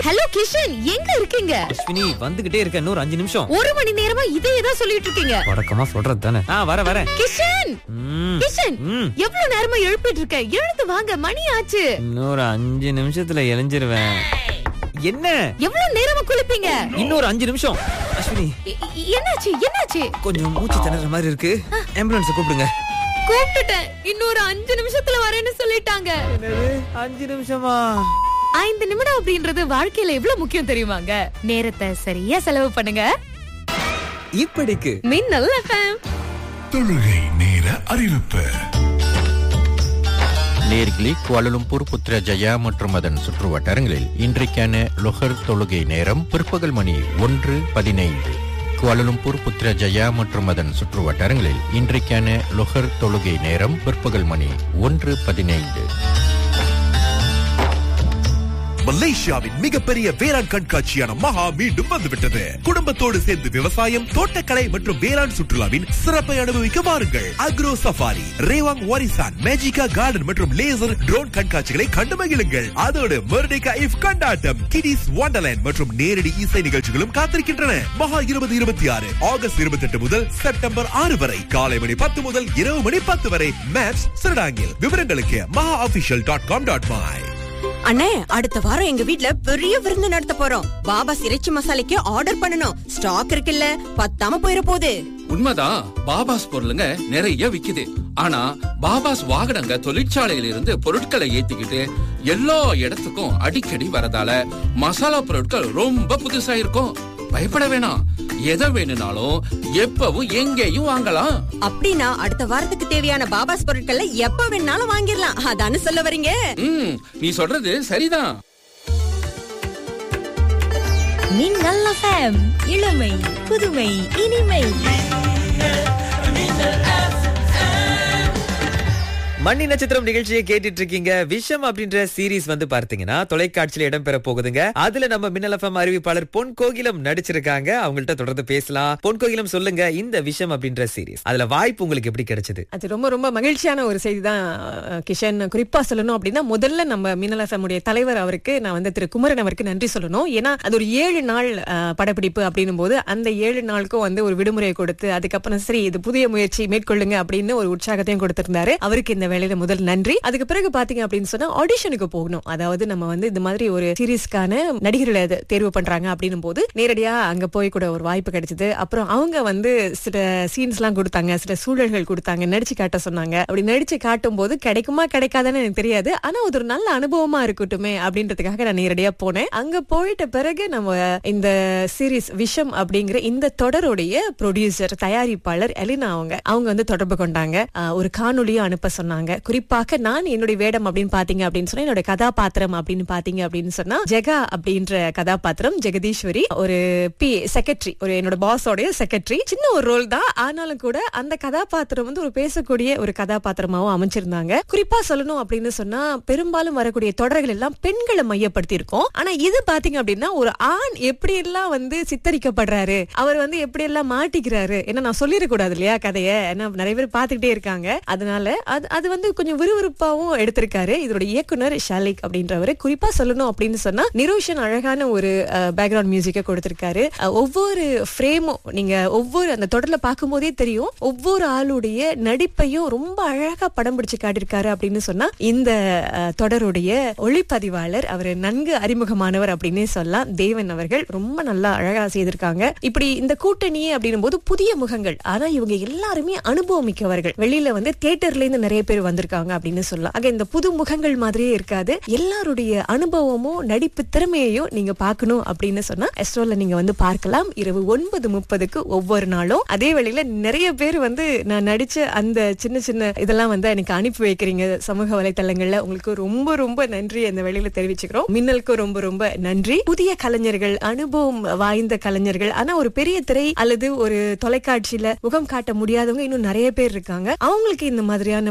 Hello Kishan எங்க இருக்கீங்க அஸ்வினி வந்துகிட்டே இருக்க இன்னொரு அஞ்சு நிமிஷம் ஒரு மணி நேரமா இதே தான் சொல்லிட்டு இருக்கீங்க வழக்கமா சொல்றது தானே ஆ வர வரேன் கிஷன் ம், கிஷன் ம். எவ்வளவு நேரமா எழுப்பிட்டு இருக்க எழுந்து வாங்க மணி ஆச்சு இன்னொரு அஞ்சு நிமிஷத்துல எழிஞ்சிருவேன் என்ன எவ்வளவு நேரமா குளிப்பீங்க இன்னொரு அஞ்சு நிமிஷம் அஸ்வினி எ- எ- என்னாச்சு என்னாச்சு கொஞ்சம் மூச்சு திணற மாதிரி இருக்கு ஆம்புலன்ஸ் கூப்பிடுங்க கூப்பிட்டுட்டேன் இன்னொரு அஞ்சு நிமிஷத்துல வரேன்னு சொல்லிட்டாங்க என்னது அஞ்சு நிமிஷமா ஐந்து நிமிடம் அப்படின்றது வாழ்க்கையில எவ்வளவு முக்கியம் தெரியுமாங்க நேரத்தை சரியா செலவு பண்ணுங்க இப்படிக்கு மின்னல் எஃப்எம் தொழுகை நேர அறிவிப்பு நேர்களே குவாலலும்பூர் புத்ரஜயா மற்றும் அதன் சுற்று வட்டாரங்களில் இன்றைக்கான லொஹர் தொழுகை நேரம் பிற்பகல் மணி ஒன்று பதினைந்து குவாலலும்பூர் புத்ரஜயா மற்றும் அதன் சுற்று வட்டாரங்களில் இன்றைக்கான லொஹர் தொழுகை நேரம் பிற்பகல் மணி ஒன்று பதினைந்து மலேசியாவின் மிகப்பெரிய வேளாண் கண்காட்சியான மகா மீண்டும் வந்துவிட்டது குடும்பத்தோடு சேர்ந்து விவசாயம் தோட்டக்கலை மற்றும் வேளாண் சுற்றுலாவின் சிறப்பை அனுபவிக்க வாருங்கள் அக்ரோ சஃபாரி ரேவாங் வாரிசான் மேஜிகா கார்டன் மற்றும் லேசர் ட்ரோன் கண்காட்சிகளை கண்டு மகிழுங்கள் அதோடு மெர்டிகா இஃப் கொண்டாட்டம் கிடிஸ் வண்டர்லேண்ட் மற்றும் நேரடி இசை நிகழ்ச்சிகளும் காத்திருக்கின்றன மகா இருபது இருபத்தி ஆறு ஆகஸ்ட் இருபத்தி எட்டு முதல் செப்டம்பர் ஆறு வரை காலை மணி பத்து முதல் இரவு மணி பத்து வரை மேப்ஸ் சிறடாங்கில் விவரங்களுக்கு Maha official dot com dot my அண்ணே அடுத்த வாரம் எங்க வீட்ல பெரிய விருந்து நடத்த போறோம் பாபா இறைச்சி மசாலைக்கு ஆர்டர் பண்ணனும் ஸ்டாக் இருக்குல்ல பத்தாம போயிட போகுது உண்மைதான் பாபாஸ் பொருளுங்க நிறைய விக்குது ஆனா பாபாஸ் வாகனங்க தொழிற்சாலையில இருந்து பொருட்களை ஏத்திக்கிட்டு எல்லா இடத்துக்கும் அடிக்கடி வரதால மசாலா பொருட்கள் ரொம்ப புதுசா இருக்கும் பயப்பட வேணாம் எதை வேணும்னாலும் எப்பவும் எங்கேயும் வாங்கலாம் அப்படின்னா அடுத்த வாரத்துக்கு தேவையான பாபாஸ் பொருட்களை எப்ப வேணாலும் வாங்கிடலாம் அதானே சொல்ல வரீங்க ம் நீ சொல்றது சரிதான் மின்னல் எஃப்எம் இளமை புதுமை இனிமை மணி நட்சத்திரம் நிகழ்ச்சியை கேட்டுட்டு இருக்கீங்க விஷம் அப்படின்ற சீரிஸ் வந்து பார்த்தீங்கன்னா தொலைக்காட்சியில இடம்பெற போகுதுங்க அதுல நம்ம மின்னல் எஃப்எம் அறிவிப்பாளர் பொன் கோகிலம் நடிச்சிருக்காங்க அவங்கள்ட்ட தொடர்ந்து பேசலாம் பொன் கோகிலம் சொல்லுங்க இந்த விஷம் அப்படின்ற சீரிஸ் அதுல வாய்ப்பு உங்களுக்கு எப்படி கிடைச்சது அது ரொம்ப ரொம்ப மகிழ்ச்சியான ஒரு செய்தி தான் கிஷன் குறிப்பா சொல்லணும் அப்படின்னா முதல்ல நம்ம மின்னல் FM உடைய தலைவர் அவருக்கு நான் வந்து திரு குமரன் அவருக்கு நன்றி சொல்லணும் ஏன்னா அது ஒரு ஏழு நாள் அஹ், படப்பிடிப்பு அப்படின்னும் போது அந்த ஏழு நாளுக்கும் வந்து ஒரு விடுமுறையை கொடுத்து அதுக்கப்புறம் சரி இது புதிய முயற்சி மேற்கொள்ளுங்க அப்படின்னு ஒரு உற்சாகத்தையும் கொடுத்திருந்தாரு அவருக்கு இந்த வேலையில முதல் நன்றி அதுக்கு பிறகு பாத்தீங்க அப்படின்னு சொன்னா ஆடிஷனுக்கு போகணும் அதாவது நம்ம வந்து இந்த மாதிரி ஒரு சீரீஸ்க்கான நடிகர்களை அது தேர்வு பண்றாங்க அப்படின்னும் போது நேரடியா அங்க போய் கூட ஒரு வாய்ப்பு கிடைச்சது அப்புறம் அவங்க வந்து சில சீன்ஸ் எல்லாம் கொடுத்தாங்க சில சூழல்கள் கொடுத்தாங்க நடிச்சு காட்ட சொன்னாங்க அப்படி நடிச்சு காட்டும் போது கிடைக்குமா கிடைக்காதான்னு எனக்கு தெரியாது ஆனா அது ஒரு நல்ல அனுபவமா இருக்கட்டுமே அப்படின்றதுக்காக நான் நேரடியா போனேன் அங்க போயிட்ட பிறகு நம்ம இந்த சீரிஸ் விஷம் அப்படிங்கிற இந்த தொடருடைய ப்ரொடியூசர் தயாரிப்பாளர் எலினா அவங்க அவங்க வந்து தொடர்பு கொண்டாங்க ஆஹ் ஒரு காணொலியும் அனுப்ப சொன்னாங்க குறிப்பாக நான் என்னுடைய வேடம் அப்படின்னு பாத்தீங்க அப்படின்னு சொன்னா என்னோட கதாபாத்திரம் அப்படின்னு பாத்தீங்க அப்படின்னு சொன்னா ஜெகா அப்படின்ற கதாபாத்திரம் ஜெகதீஸ்வரி ஒரு பி செக்ரட்டரி ஒரு என்னோட பாஸோடைய செக்ரட்டரி சின்ன ஒரு ரோல் தான் ஆனாலும் கூட அந்த கதாபாத்திரம் வந்து ஒரு பேசக்கூடிய ஒரு கதாபாத்திரமாவும் அமைச்சிருந்தாங்க குறிப்பா சொல்லணும் அப்படின்னு சொன்னா பெரும்பாலும் வரக்கூடிய தொடர்கள் எல்லாம் பெண்களை மையப்படுத்தி இருக்கும் ஆனா இது பாத்தீங்க அப்படின்னா ஒரு ஆண் எப்படி எல்லாம் வந்து சித்தரிக்கப்படுறாரு அவர் வந்து எப்படி எல்லாம் மாட்டிக்கிறாரு ஏன்னா நான் சொல்லிடக்கூடாது இல்லையா கதைய ஏன்னா நிறைய பேர் பாத்துக்கிட்டே இருக்காங்க அதனால அது அது வந்து கொஞ்சம் விறுவிறுப்பாவும் எடுத்திருக்காரு இதோட இயக்குனர் ஷாலிக் அப்படின்றவர் குறிப்பா சொல்லணும் அப்படின்னு சொன்னா நிரோஷன் அழகான ஒரு பேக்ரவுண்ட் மியூசிக்கை கொடுத்திருக்காரு அஹ், ஒவ்வொரு ஃப்ரேமும் நீங்க ஒவ்வொரு அந்த தொடர்ல பார்க்கும்போதே தெரியும் ஒவ்வொரு ஆளுடைய நடிப்பையும் ரொம்ப அழகா படம் பிடிச்சு காட்டியிருக்காரு அப்படின்னு சொன்னா இந்த அஹ், தொடருடைய ஒளிப்பதிவாளர் அவர் நன்கு அறிமுகமானவர் அப்படின்னே சொல்லலாம் தேவன் அவர்கள் ரொம்ப நல்லா அழகா செய்திருக்காங்க இப்படி இந்த கூட்டணியே அப்படின்னும் போது புதிய முகங்கள் ஆனா இவங்க எல்லாருமே அனுபவம் மிக்கவர்கள் வெளியில வந்து தியேட்டர்ல இருந்து நிறைய பேர் வந்திருக்காங்க அப்படின்னு சொல்லலாம் ஆக இந்த புது முகங்கள் மாதிரியே இருக்காது எல்லாருடைய அனுபவமும் நடிப்பு திறமையையும் நீங்க பார்க்கணும் அப்படின்னு சொன்னா எஸ்ட்ரோல நீங்க வந்து பார்க்கலாம் இரவு ஒன்பது முப்பதுக்கு ஒவ்வொரு நாளும் அதே வேளையில நிறைய பேர் வந்து நான் நடிச்ச அந்த சின்ன சின்ன இதெல்லாம் வந்து எனக்கு அனுப்பி வைக்கிறீங்க சமூக வலைத்தளங்கள்ல உங்களுக்கு ரொம்ப ரொம்ப நன்றி அந்த வேளையில தெரிவிச்சுக்கிறோம் மின்னலுக்கு ரொம்ப ரொம்ப நன்றி புதிய கலைஞர்கள் அனுபவம் வாய்ந்த கலைஞர்கள் ஆனா ஒரு பெரிய திரை அல்லது ஒரு தொலைக்காட்சியில முகம் காட்ட முடியாதவங்க இன்னும் நிறைய பேர் இருக்காங்க அவங்களுக்கு இந்த மாதிரியான ப்ரொடக்ஷன்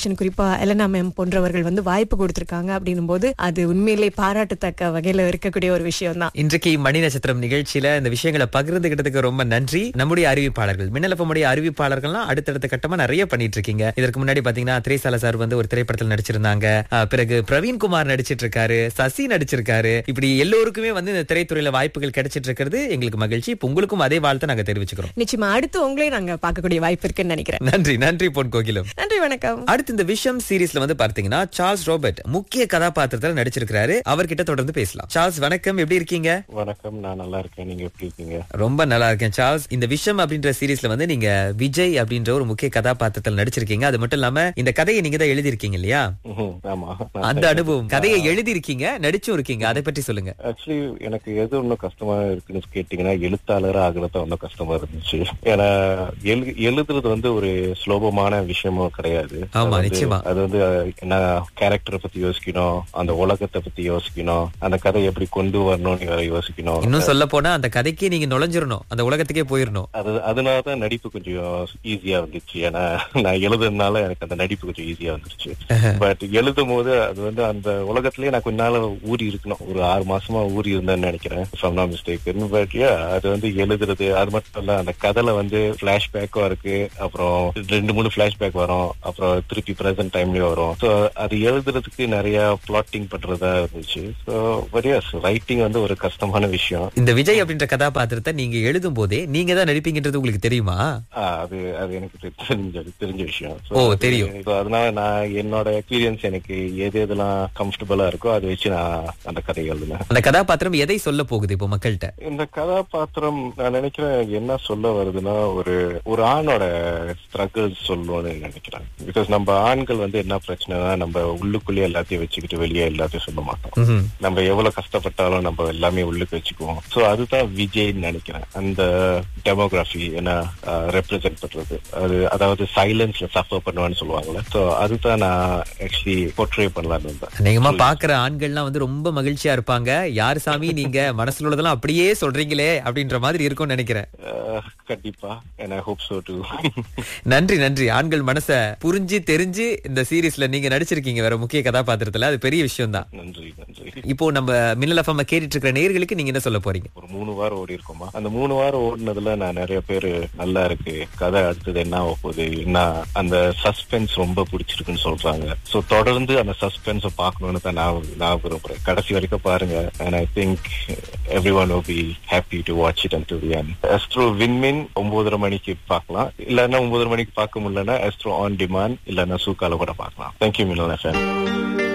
கிஷன் குறிப்பா எலனா மேம் போன்றவர்கள் வந்து வாய்ப்பு கொடுத்திருக்காங்க அப்படின்னும் போது அது உண்மையிலே பாராட்டத்தக்க வகையில இருக்கக்கூடிய ஒரு விஷயம் தான் இன்றைக்கு மணி நட்சத்திரம் நிகழ்ச்சியில இந்த விஷயங்களை பகிர்ந்துகிட்டதுக்கு ரொம்ப நன்றி நம்முடைய அறிவிப்பாளர்கள் மின்னலப்பமுடைய அறிவிப்பாளர்கள்லாம் அடுத்தடுத்த கட்டமா நிறைய பண்ணிட்டு இருக்கீங்க இதற்கு முன்னாடி பாத்தீங்கன்னா திரேசால சார் வந்து ஒரு திரைப்படத்தில் நடிச்சிருந்தாங்க அஹ், பிறகு பிரவீன்குமார் நடிச்சிட்டு இருக்காரு சசி நடிச்சிருக்காரு இப்படி எல்லோருக்குமே வந்து இந்த திரைத்துறையில வாய்ப்புகள் கிடைச்சிட்டு இருக்கிறது எங்களுக்கு மகிழ்ச்சி இப்ப உங்களுக்கும் அதே வாழ்த்தை நாங்க தெரிவிச்சுக்கிறோம் நிச்சயமா அடுத்து உங்களையும் நாங்க பார்க்கக்கூடிய வாய்ப்பு இருக்குன்னு நினைக்கிறேன் நன்றி நன்றி பொன் கோகிலம் நன்றி வணக்கம் அடுத்து இந்த விஷம் சீரிஸ்ல வந்து பார்த்தீங்கன்னா சார்ல்ஸ் ரோபர்ட் முக்கிய கதாபாத்திரத்தில் நடிச்சிருக்காரு அவர்கிட்ட தொடர்ந்து பேசலாம் சார்ல்ஸ் வணக்கம் எப்படி இருக்கீங்க வணக்கம் நான் நல்லா இருக்கேன் நீங்க எப்படி இருக்கீங்க ரொம்ப நல்லா இருக்கேன் சார்ல்ஸ் இந்த விஷம் அப்படின்ற சீரிஸ்ல வந்து நீங்க விஜய் அப்படின்ற ஒரு முக்கிய கதாபாத்திரத்தில் நடிச்சிருக்கீங்க அது மட்டும் இல்லாம இந்த கதையை நீங்க தான் எழுதியிருக்கீங்க இல்லையா ம்ஹும், ஆமா அந்த அனுபவம் கதையை எழுதியிருக்கீங்க நடிச்சும் இருக்கீங்க அதை பற்றி சொல்லுங்க ஆக்சுவலி எனக்கு எது ஒன்றும் கஷ்டமா இருக்குன்னு கேட்டீங்கன்னா எழுத்தாளர் ஆகுறது ஒன்றும் கஷ்டமா இருந்துச்சு ஏன்னா எழு எழுதுறது வந்து ஒரு சுலபமான விஷயமும் கிடையாது ஆமா, அது வந்து- நிச்சயமா. அது வந்து அஹ், என்ன கேரக்டரை பத்தி யோசிக்கணும் அந்த உலகத்தை பத்தி யோசிக்கணும் அந்த கதை எப்படி கொண்டு வரணும்னு வேற யோசிக்கணும் இன்னும் சொல்ல போனா அந்த கதைக்கே நீங்க நுழைஞ்சிரணும் அந்த உலகத்துக்கே போயிடணும் அது அதனாலதான் நடிப்பு கொஞ்சம் ஈஸியா வந்துச்சு ஏன்னா நான் எழுதுறதுனால எனக்கு அந்த நடிப்பு கொஞ்சம் ஈஸியா வந்துருச்சு பட் எழுதும் போது அது வந்து அந்த உலகத்திலேயே நான் கொஞ்ச நாள் ஊறி இருக்கணும் ஒரு ஆறு மாசமா ஊறி இருந்தேன்னு நினைக்கிறேன் ஃப்ரம் நாட் மிஸ்டேக் பட் அது வந்து எழுதுறது அது மட்டும் இல்ல அந்த கதையில வந்து பிளாஷ்பேக்கும் இருக்கு அப்புறம் ரெண்டு மூணு பிளாஷ்பேக் வரும் அப்புறம் திருப்பி பிரசன்ட் டைம்லயும் வரும் ஸோ அது எழுதுறதுக்கு நிறைய பிளாட்டிங் பண்றதா இருந்துச்சு ஸோ வரியாஸ் ரைட்டிங் வந்து ஒரு கஷ்டமான விஷயம் இந்த விஜய் அப்படின்ற கதாபாத்திரத்தை நீங்க எழுதும் போதே நீங்க தான் நடிப்பீங்கன்றது உங்களுக்கு தெரியுமா ஆ, அது அது எனக்கு தெ- தெரிஞ்ச தெரிஞ்ச விஷயம் So, ஓ, அது- தெரியும். so, அதனால நான் என்னோட எக்ஸ்பீரியன்ஸ் எனக்கு எது எதெல்லாம் கம்ஃபர்டபுளா இருக்கோ அதை வச்சு நான் அந்த கதை எழுதினேன் அந்த கதாபாத்திரம் எதை சொல்ல போகுது இப்போ மக்கள்கிட்ட இந்த கதாபாத்திரம் நான் நினைக்கிறேன் என்ன சொல்ல வருதுன்னா ஒரு ஒரு ஆணோட ஸ்ட்ரகிள் சொல்லணும்னு நினைக்கிறேன் பிகாஸ் நம்ம ஆண்கள் வந்து என்ன பிரச்சனைனா நம்ம உள்ளுக்குள்ளேயே எல்லாத்தையும் வச்சுக்கிட்டு வெளியே எல்லாத்தையும் சொல்ல மாட்டோம் ம்ஹும். நம்ம எவ்வளவு கஷ்டப்பட்டாலும் நம்ம எல்லாமே உள்ளுக்கு வச்சுக்குவோம் சோ அதுதான் விஜய்ன்னு நினைக்கிறேன் அந்த டெமோகிராஃபி என்ன ரெப்ரசென்ட் பண்றது அது அதாவது சைலன்ஸ்ல சஃபர் பண்ணுவான்னு சொல்லுவாங்கல்ல சோ அதுதான் நான் ஆக்சுவலி போர்ட்ரே பண்ணலாம்னு இருந்தேன் அநேகமா பாக்குற ஆண்கள்லாம் வந்து ரொம்ப மகிழ்ச்சியா இருப்பாங்க யார் சாமி நீங்க மனசுல உள்ளதெல்லாம் அப்படியே சொல்றீங்களே அப்படின்ற மாதிரி இருக்கும்னு நினைக்கிறேன் அஹ், கண்டிப்பா and I hope so too நன்றி நன்றி ஆண்கள் மனச புரிஞ்சு தெரிஞ்சு இந்த சீரிஸ்ல நீங்க நடிச்சிருக்கீங்க வேற முக்கிய கதாபாத்திரத்துல அது பெரிய விஷயம் தான் நன்றி நன்றி இப்போ நம்ம மின்னல் எஃப்எம் கேட்டுட்டு இருக்கிற நேயர்களுக்கு நீங்க என்ன சொல்ல போறீங்க ஒரு மூணு வாரம் ஓடி இருக்கோமா அந்த மூணு வாரம் ஓடினதுல நான் நிறைய பேர் நல்லா இருக்கு கதை அடுத்தது என்ன ஆக போகுது என்ன அந்த சஸ்பென்ஸ் ரொம்ப பிடிச்சிருக்குன்னு சொல்றாங்க சோ தொடர்ந்து அந்த சஸ்பென்ஸ பார்க்கணும்னு தான் நான் நான் விரும்புறேன் கடைசி வரைக்கும் பாருங்க and I think every one will be happy to watch it until the end Astro Vinmeen ஒன்பதரை மணிக்கு பார்க்கலாம் இல்லைன்னா ஒன்பதரை மணிக்கு பார்க்க முடியலன்னா அஸ்ட்ரோ ஆன் டிமாண்ட் இல்லைன்னா சூக்கால கூட பார்க்கலாம் தேங்க்யூ மிலன் எஃப்எம்